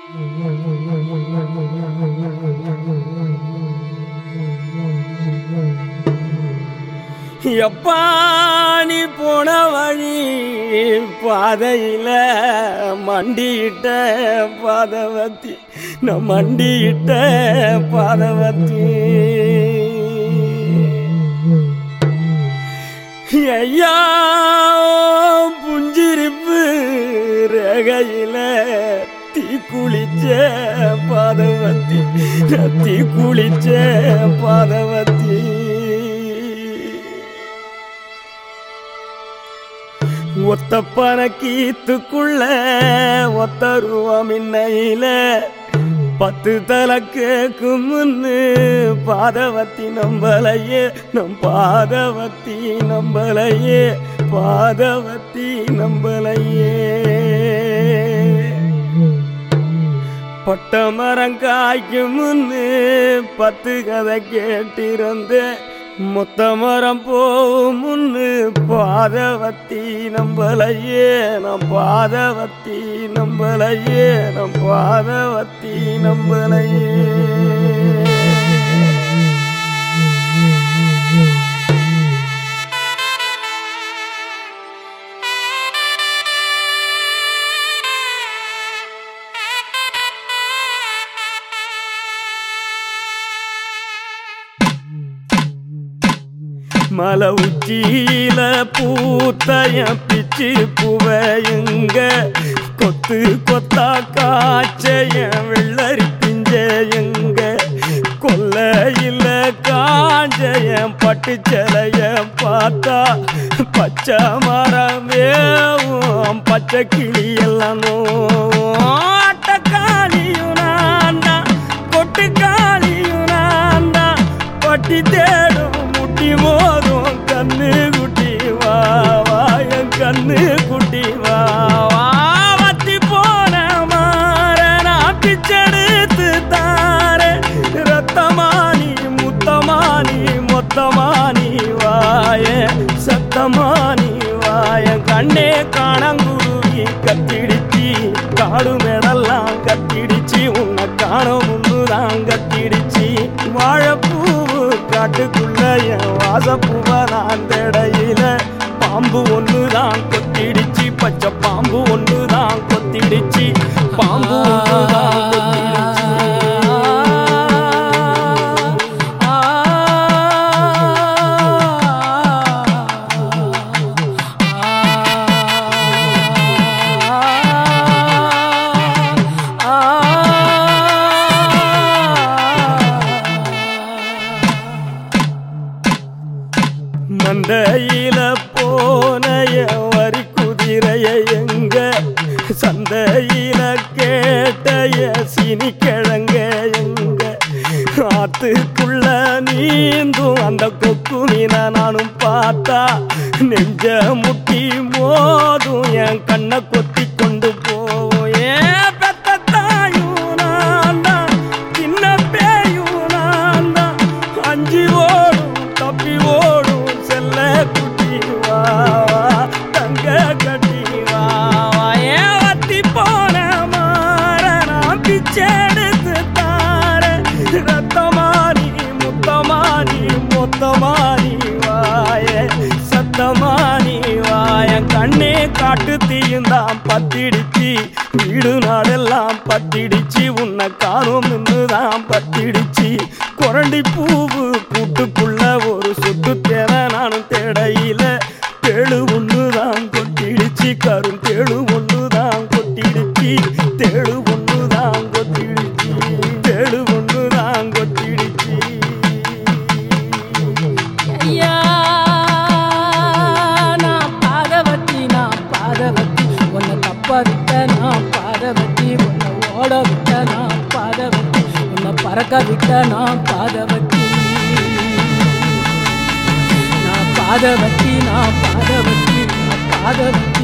எப்பா நீ போன வழி பாதையில மண்டியிட்ட பாதவத்தி நான் மண்டியிட்ட பாதவத்தி ஐயா புஞ்சிரிப்பு ரேகையில தீ குளிச்ச பாதவத்தி நான் தீ குளிச்ச பாதவத்தி ஒத்த பணக்கீத்துக்குள்ள ஒத்த ரூபா மின்னையில பத்து தலை கேக்கும் முன்னு பாதவத்தி நம்பலையே நம் பாதவத்தி நம்பலையே பாதவத்தி நம்பலையே பட்ட மரம் காய்க்கும் முன்னு பத்து கதை கேட்டிருந்தேன் மொத்த மரம் போகும் முன்னு பாதவத்தி நம்பலையே நம் பாதவத்தி நம்பலையே நம் பாதவத்தி நம்பலையே மலை உச்சியில பூத்தைய பிச்சு புவையுங்க கொத்து கொத்தா காய்ச்சைய வெள்ளரி பிஞ்சையுங்க கொல்லையில காஞ்சைய பட்டு சிலைய பார்த்தா பச்சை மரமேவும் பச்சை கிளி எல்லாம் ஆட்டக்காளியும் நான் தான் கொட்டுக்காளியும் நான் தான் பட்டி தேடும் முட்டி மோதும் கண்ணு குட்டி வா வா என் கண்ணு குட்டி வா வா வத்தி போன மாற நான் பிச்செடுத்து தார ரத்தமானி முத்தமானி மொத்தமானி வாய சத்தமானி வாய கண்ணே காணங்குருவி கத்திடுச்சி காடு மேடெல்லாம் கத்திடுச்சு உன்னை காண முன்னுதான் கத்திடுச்சு வாழைப்பூவு காட்டுக்குள்ள என் வாசப்பூவை நான் தேடையில பாம்பு ஒண்ணுதான் கொத்திடுச்சு பச்சை பாம்பு ஒண்ணுதான் கொத்திடுச்சு பாம்பு ஒண்ணுதான் கொத்திடுச்சு மந்தையில போனைய வரி குதிரைய எங்க சந்தையில கேட்டைய சினி கிழங்க எங்க ஆத்துக்குள்ள நீந்தும் அந்த கொக்கு மீனை நானும் பார்த்தா நெஞ்ச முட்டி மோதும் என் கண்ணை கொத்தி கொண்டு போவோம் ஏன் பெத்த தாயும் நான் தான் சின்ன பேயும் நான் தான் அஞ்சு ஓடும் தப்பி ஓடும் செல்ல குட்டி வா வா, தங்க கட்டி வா வா. ஏன் வத்தி போன மாற நான் பிச்சை எடுத்து தார ரத்தமானி முத்தமானி மொத்தமானி வாய சத்தமானி வாய கண்ணே காட்டு தீயுந்தான் பத்திடுச்சு வீடு நாடெல்லாம் பத்திடுச்சு உன்னை காணும் தான் பத்திடுச்சு குரண்டி பூவு கூட்டுக்குள்ள ஒரு சொத்து தேவை நானும் தேடையில தேழு ஒண்ணுதான் கொட்டிடுச்சு கரும் தேழு ஒண்ணுதான் கொட்டிடுச்சு தேழு ஒண்ணுதான் கொட்டிடுச்சு தேழு ஒண்ணுதான் கொட்டிடுச்சு ஐயா நான் பாதவத்தி நான் பாதவத்தி உன்னை தப்ப விட்ட நான் பாதவத்தி உன்னை ஓட விட்ட நான் பாதவத்தி உன்னை பறக்க விட்ட நான் பாதவத்தி நான் பாதவத்தி நான் பாதவத்தி நான் பாதவத்தி